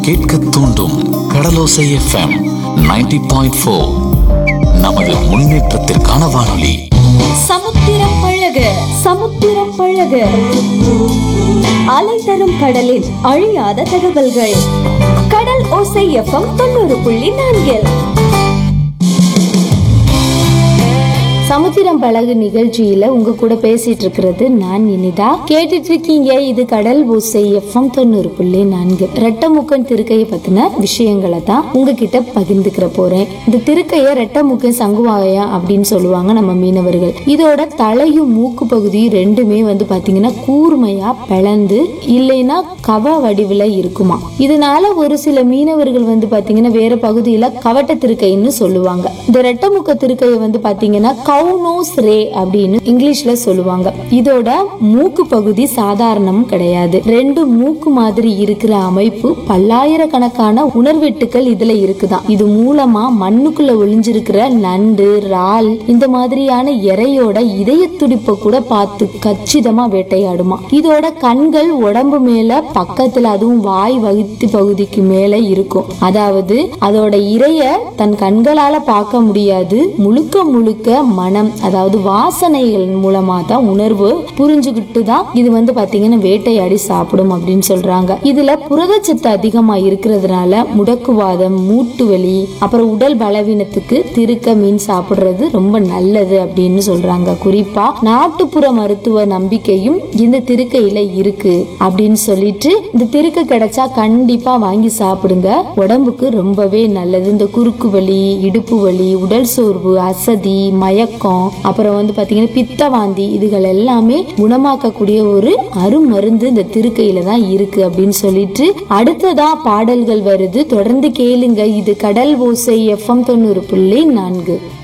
கேட்க தூண்டும் கடலோசை FM 90.4 point four நமது முன்னேற்றத்திற்கான வானொலி சமுத்திரம் பழக சமுத்திரம் பழக அலை தரும் கடலில் அழியாத தகவல்கள் கடல் ஓசை எஃப்எம் தொண்ணூறு புள்ளி நான்கில் சமுத்திரம் பழகு நிகழ்ச்சியில உங்க கூட பேசிட்டு இருக்கிறது நான் இனிதா கேட்டுட்டு இருக்கீங்க இது கடல் ஓசை எஃப்எம் தொண்ணூறு புள்ளி நான்கு ரெட்டமுக்கன் திருக்கையை பத்தின விஷயங்களை தான் உங்ககிட்ட பகிர்ந்துக்கிற போறேன் இந்த திருக்கைய ரெட்டமுக்கன் சங்குவாயா அப்படின்னு சொல்லுவாங்க நம்ம மீனவர்கள் இதோட தலையும் மூக்கு பகுதியும் ரெண்டுமே வந்து பாத்தீங்கன்னா கூர்மையா பிளந்து இல்லைன்னா கவ வடிவுல இருக்குமா இதனால ஒரு சில மீனவர்கள் வந்து பாத்தீங்கன்னா வேற பகுதியில கவட்ட திருக்கைன்னு சொல்லுவாங்க இந்த ரெட்டமுக்க திருக்கையை வந்து பாத்தீங்கன்னா கவுனோஸ் ரே அப்படின்னு இங்கிலீஷ்ல சொல்லுவாங்க இதோட மூக்கு பகுதி சாதாரணம் கிடையாது ரெண்டு மூக்கு மாதிரி இருக்கிற அமைப்பு பல்லாயிரக்கணக்கான உணர்வெட்டுக்கள் இதுல இருக்குதாம் இது மூலமா மண்ணுக்குள்ள ஒளிஞ்சிருக்கிற நண்டு இறால் இந்த மாதிரியான இறையோட இதய துடிப்பை கூட பார்த்து கச்சிதமா வேட்டையாடுமா இதோட கண்கள் உடம்பு மேல பக்கத்துல அதுவும் வாய் வகுத்து பகுதிக்கு மேல இருக்கும் அதாவது அதோட இரைய தன் கண்களால பார்க்க முடியாது முழுக்க முழுக்க மனம் அதாவது வாசனைகள் மூலமா தான் உணர்வு புரிஞ்சுக்கிட்டு தான் இது வந்து பாத்தீங்கன்னா வேட்டையாடி சாப்பிடும் அப்படின்னு சொல்றாங்க இதுல புரதச்சத்து அதிகமா இருக்கிறதுனால முடக்குவாதம் மூட்டு வலி அப்புறம் உடல் பலவீனத்துக்கு திருக்க மீன் சாப்பிடுறது ரொம்ப நல்லது அப்படின்னு சொல்றாங்க குறிப்பா நாட்டுப்புற மருத்துவ நம்பிக்கையும் இந்த திருக்கையில இருக்கு அப்படின்னு சொல்லிட்டு இந்த திருக்க கிடைச்சா கண்டிப்பா வாங்கி சாப்பிடுங்க உடம்புக்கு ரொம்பவே நல்லது இந்த குறுக்கு வலி இடுப்பு வலி உடல் சோர்வு அசதி மயக்கம் அப்புறம் வந்து பாத்தீங்கன்னா பித்தவாந்தி இதுகள் எல்லாமே குணமாக்கக்கூடிய ஒரு அருமருந்து இந்த திருக்கையில தான் இருக்கு அப்படின்னு சொல்லிட்டு அடுத்ததா பாடல்கள் வருது தொடர்ந்து கேளுங்க இது கடல் ஓசை எஃப்எம் தொண்ணூறு புள்ளி நான்கு